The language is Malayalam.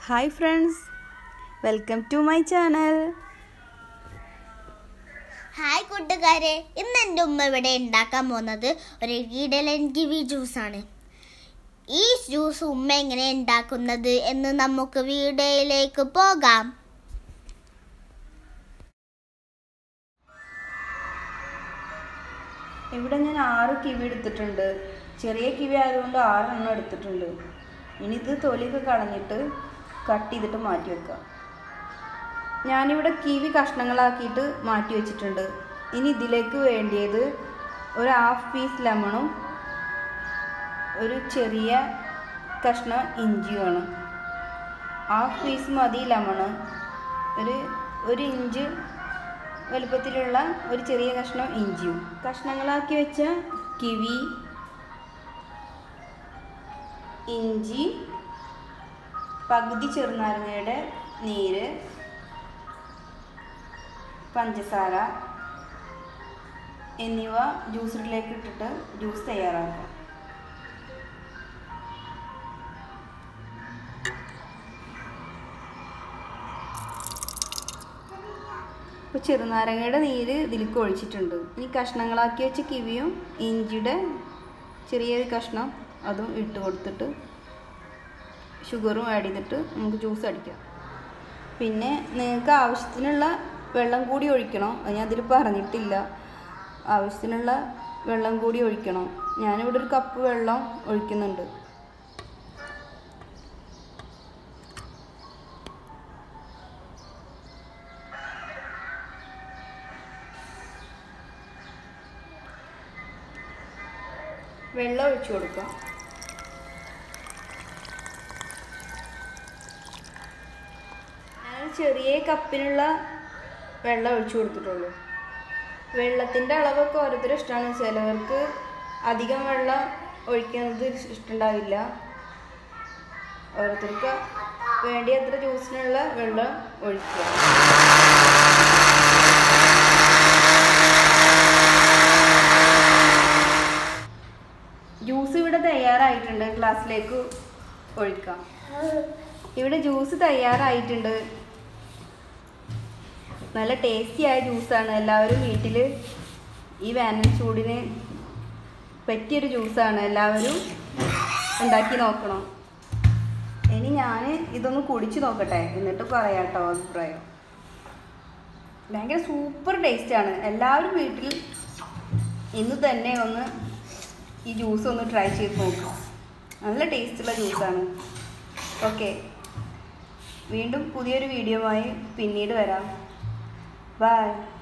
hi friends welcome to my channel hi കൂട്ടുകാരെ ഇന്ന് എൻ്റെ ഉമ്മ ഇവിടെ ഉണ്ടാക്കാൻ പോകുന്നത് ഒരു ഇടലൻ കിവി ജ്യൂസാണ് ഈ ജ്യൂസ് ഉമ്മ എങ്ങനെ ഉണ്ടാക്കുന്നത് എന്ന് നമുക്ക് വീഡിയോയിലേക്ക് പോകാം ഇവിടെ ഞാൻ ആറ് കിവി എടുത്തിട്ടുണ്ട് ചെറിയ കിവി ആയതുകൊണ്ട് ആറെണ്ണം എടുത്തിട്ടുണ്ട് ഇനി ഇത് തൊലിയൊക്കെ കളഞ്ഞിട്ട് കട്ട് ചെയ്തിട്ട് മാറ്റി വെക്കാം ഞാനിവിടെ കിവി കഷ്ണങ്ങളാക്കിയിട്ട് മാറ്റി വെച്ചിട്ടുണ്ട് ഇനി ഇതിലേക്ക് വേണ്ടിയത് ഒരു ഹാഫ് പീസ് ലെമണും ഒരു ചെറിയ കഷ്ണം ഇഞ്ചിയുമാണ് ഹാഫ് പീസ് മതി ലെമണ് ഒരു ഒരു ഇഞ്ച് വലുപ്പത്തിലുള്ള ഒരു ചെറിയ കഷ്ണം ഇഞ്ചിയും കഷ്ണങ്ങളാക്കി വെച്ച കിവി ഇഞ്ചി പകുതി ചെറുനാരങ്ങയുടെ നീര് പഞ്ചസാര എന്നിവ ജ്യൂസറിലേക്ക് ഇട്ടിട്ട് ജ്യൂസ് തയ്യാറാക്കാം ഇപ്പോൾ ചെറുനാരങ്ങയുടെ നീര് ഇതിലേക്ക് ഒഴിച്ചിട്ടുണ്ട് ഇനി കഷ്ണങ്ങളാക്കി വെച്ച കിവിയും ഇഞ്ചിയുടെ ചെറിയൊരു കഷ്ണം അതും ഇട്ട് കൊടുത്തിട്ട് ഷുഗറും ആഡ് ചെയ്തിട്ട് നമുക്ക് ജ്യൂസ് അടിക്കാം പിന്നെ നിങ്ങൾക്ക് ആവശ്യത്തിനുള്ള വെള്ളം കൂടി ഒഴിക്കണം അത് ഞാൻ അതിൽ പറഞ്ഞിട്ടില്ല ആവശ്യത്തിനുള്ള വെള്ളം കൂടി ഒഴിക്കണം ഞാനിവിടെ ഒരു കപ്പ് വെള്ളം ഒഴിക്കുന്നുണ്ട് വെള്ളം ഒഴിച്ചു കൊടുക്കാം ഞാൻ ചെറിയ കപ്പിനുള്ള വെള്ളം ഒഴിച്ചു കൊടുത്തിട്ടുള്ളൂ വെള്ളത്തിൻ്റെ അളവൊക്കെ ഓരോരുത്തരും ഇഷ്ടമാണ് ചിലവർക്ക് അധികം വെള്ളം ഒഴിക്കുന്നത് ഇഷ്ടമുണ്ടാവില്ല ഓരോരുത്തർക്ക് വേണ്ടി അത്ര ജ്യൂസിനുള്ള വെള്ളം ഒഴിക്കുക ജ്യൂസ് ഇവിടെ തയ്യാറായിട്ടുണ്ട് ഗ്ലാസ്സിലേക്ക് ഒഴിക്കാം ഇവിടെ ജ്യൂസ് തയ്യാറായിട്ടുണ്ട് നല്ല ടേസ്റ്റി ആയ ജ്യൂസാണ് എല്ലാവരും വീട്ടിൽ ഈ വേനൽ ചൂടിന് പറ്റിയൊരു ജ്യൂസാണ് എല്ലാവരും ഉണ്ടാക്കി നോക്കണം ഇനി ഞാൻ ഇതൊന്ന് കുടിച്ച് നോക്കട്ടെ എന്നിട്ട് പറയാം കേട്ടോ അഭിപ്രായം ഭയങ്കര സൂപ്പർ ടേസ്റ്റാണ് എല്ലാവരും വീട്ടിൽ ഇന്ന് തന്നെ ഒന്ന് ഈ ജ്യൂസ് ഒന്ന് ട്രൈ ചെയ്ത് നോക്കാം നല്ല ടേസ്റ്റുള്ള ജ്യൂസാണ് ഓക്കെ വീണ്ടും പുതിയൊരു വീഡിയോയുമായി പിന്നീട് വരാം ബൈ